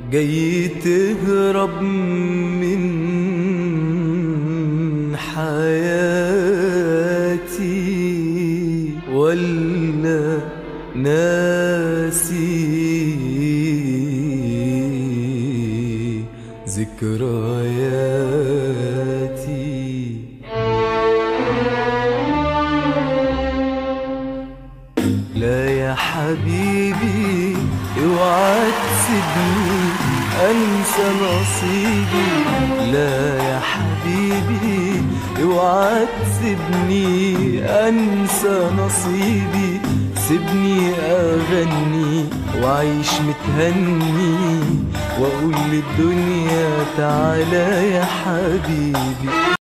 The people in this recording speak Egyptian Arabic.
جاي تهرب من حياتي ولا ناسي ذكرياتي لا يا حبيبي اوعى تسيبني انسى نصيبي لا يا حبيبي اوعى تسيبني انسى نصيبي سيبني اغني واعيش متهني واقول للدنيا تعالى يا حبيبي